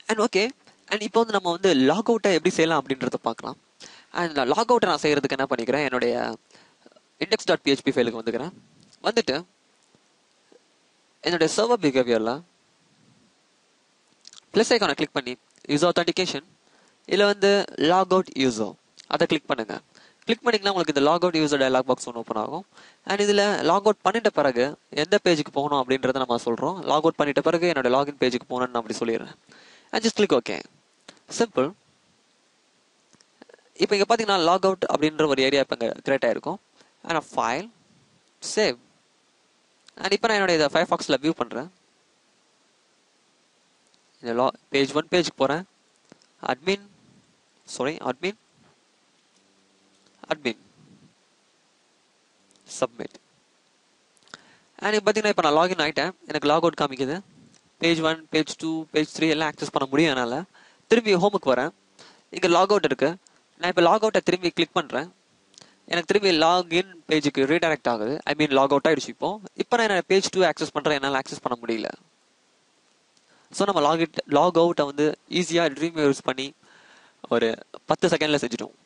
and okay and இப்போ வந்து நம்ம வந்து லாக் அவுட்டை எப்படி செய்யலாம் அப்படின்றத பார்க்கலாம் அண்ட் லாக் அவுட்டை நான் செய்யறதுக்கு என்ன பண்ணிக்கிறேன் என்னுடைய இண்டெக்ஸ் டாட் பிஹெச்பி ஃபைலுக்கு வந்துக்கிறேன் வந்துட்டு என்னுடைய சர்வர் பிஹேவியரில் ப்ளஸ் ஐக்கானை கிளிக் பண்ணி யூஸ் ஆத்தன்டிகேஷன் இதில் வந்து லாக் அவுட் யூஸோ அதை கிளிக் பண்ணுங்க கிளிக் பண்ணிங்கன்னா உங்களுக்கு இந்த log out user dialog box ஒன்று ஓப்பன் ஆகும் அண்ட் இதில் லாக் அவுட் பண்ணிட்ட பிறகு எந்த பேஜுக்கு போகணும் அப்படின்றத நம்ம சொல்கிறோம் லாக் அவுட் பண்ணிட்ட பிறகு என்னோட லாகின் பேஜுக்கு போகணும்னு நான் அப்படி சொல்லிடுறேன் and just click okay simple இப்போ இங்கே பார்த்தீங்கன்னா லாக் அவுட் அப்படின்ற ஒரு ஏரியா இப்போ இங்கே கிரியேட் ஆயிருக்கும் அண்ட் ஃபைல் சேவ் அண்ட் இப்போ நான் என்னோட இதை ஃபைவ் ஃபாக்ஸில் வியூ பண்ணுறேன் இந்த லா பேஜ் ஒன் பேஜுக்கு போகிறேன் admin sorry admin admin submit and இப்போ பார்த்தீங்கன்னா இப்போ நான் லாகின் ஆகிட்டேன் எனக்கு லாக் அவுட் காமிக்குது page one page two page three எல்லாம் ஆக்சஸ் பண்ண முடியும் என்னால் திரும்பி ஹோமுக்கு வரேன் இங்கே லாக் அவுட் இருக்குது நான் இப்போ லாக் அவுட்டை திரும்பி கிளிக் பண்ணுறேன் எனக்கு திரும்பி லாகின் பேஜுக்கு ரீடைரக்ட் ஆகுது ஐ மீன் லாக் அவுட் ஆகிடுச்சு இப்போ இப்போ நான் என்ன பேஜ் டூ ஆக்சஸ் பண்ணுறேன் என்னால் ஆக்சஸ் பண்ண முடியல ஸோ நம்ம லாக் இட் லாக் அவுட்டை வந்து ஈஸியாக ட்ரீம் யூஸ் பண்ணி ஒரு பத்து செகண்டில் செஞ்சிட்டோம்